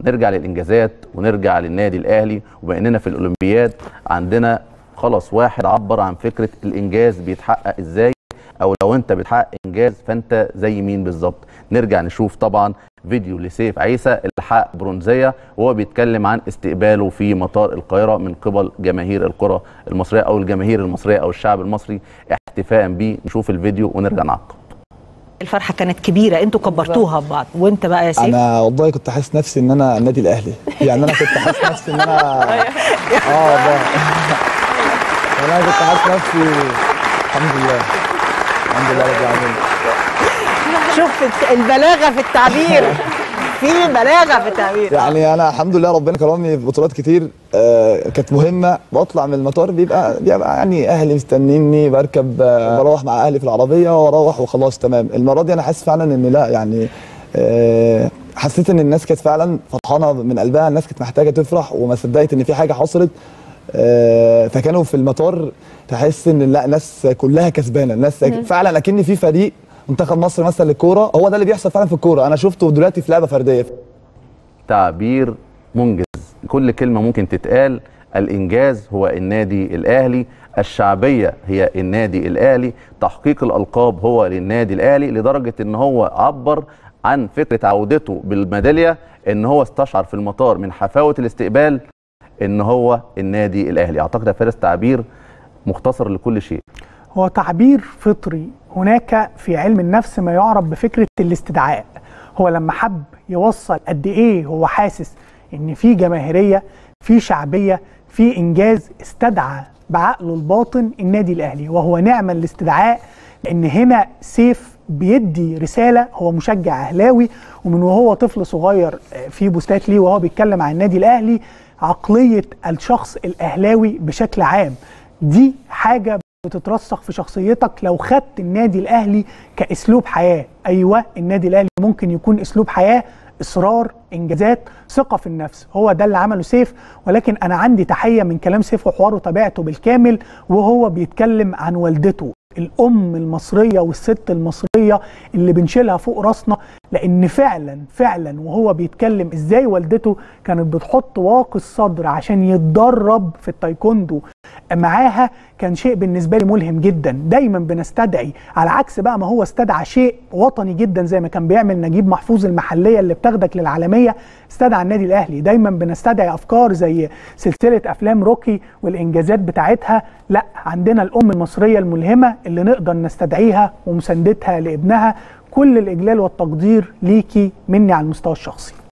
نرجع للانجازات ونرجع للنادي الاهلي وبما اننا في الاولمبياد عندنا خلاص واحد عبر عن فكره الانجاز بيتحقق ازاي او لو انت بتحقق انجاز فانت زي مين بالظبط نرجع نشوف طبعا فيديو لسيف عيسى اللي حقق برونزيه وهو بيتكلم عن استقباله في مطار القاهره من قبل جماهير الكره المصريه او الجماهير المصريه او الشعب المصري احتفاء بيه نشوف الفيديو ونرجع نعقب الفرحه كانت كبيره انتوا كبرتوها ببعض وانت بقى يا سيف انا والله كنت حاسس نفسي ان انا النادي الاهلي يعني انا كنت حاسس نفسي ان انا اه والله يعني انا كنت حاسس نفسي الحمد لله الحمد لله رب العالمين شوف البلاغه في التعبير في بلاغه في التعبير يعني انا الحمد لله ربنا كرمني في بطولات كتير آه كانت مهمه بطلع من المطار بيبقى بيبقى يعني اهلي مستنيني بركب آه بروح مع اهلي في العربيه واروح وخلاص تمام المره دي انا حاسس فعلا ان لا يعني آه حسيت ان الناس كانت فعلا فرحانه من قلبها الناس كانت محتاجه تفرح وما صدقت ان في حاجه حصلت آه فكانوا في المطار تحس ان لا الناس كلها كسبانه الناس فعلا اكن في فريق منتخب مصر مثلا للكوره هو ده اللي بيحصل فعلا في الكوره انا شفته دلوقتي في لعبه فرديه تعبير منجز كل كلمه ممكن تتقال الانجاز هو النادي الاهلي الشعبيه هي النادي الاهلي تحقيق الالقاب هو للنادي الاهلي لدرجه ان هو عبر عن فكره عودته بالميداليه ان هو استشعر في المطار من حفاوه الاستقبال ان هو النادي الاهلي اعتقد يا فارس تعبير مختصر لكل شيء هو تعبير فطري هناك في علم النفس ما يعرف بفكره الاستدعاء هو لما حب يوصل قد ايه هو حاسس ان في جماهيريه في شعبيه في انجاز استدعى بعقله الباطن النادي الاهلي وهو نعم الاستدعاء لان هنا سيف بيدي رساله هو مشجع اهلاوي ومن وهو طفل صغير في بوستات ليه وهو بيتكلم عن النادي الاهلي عقليه الشخص الاهلاوي بشكل عام دي حاجه بتترسخ في شخصيتك لو خدت النادي الاهلي كاسلوب حياه ايوه النادي الاهلي ممكن يكون اسلوب حياه اصرار انجازات ثقه في النفس هو ده اللي عمله سيف ولكن انا عندي تحيه من كلام سيف وحواره تابعته بالكامل وهو بيتكلم عن والدته الام المصريه والست المصريه اللي بنشيلها فوق راسنا لان فعلا فعلا وهو بيتكلم ازاي والدته كانت بتحط واقي الصدر عشان يتدرب في التايكوندو معاها كان شيء بالنسبه لي ملهم جدا دايما بنستدعي على عكس بقى ما هو استدعى شيء وطني جدا زي ما كان بيعمل نجيب محفوظ المحليه اللي بتاخدك للعالميه استدعى النادي الاهلي دايما بنستدعي افكار زي سلسله افلام روكي والانجازات بتاعتها لا عندنا الام المصريه الملهمه اللي نقدر نستدعيها ومساندتها لابنها كل الاجلال والتقدير ليكي مني على المستوى الشخصي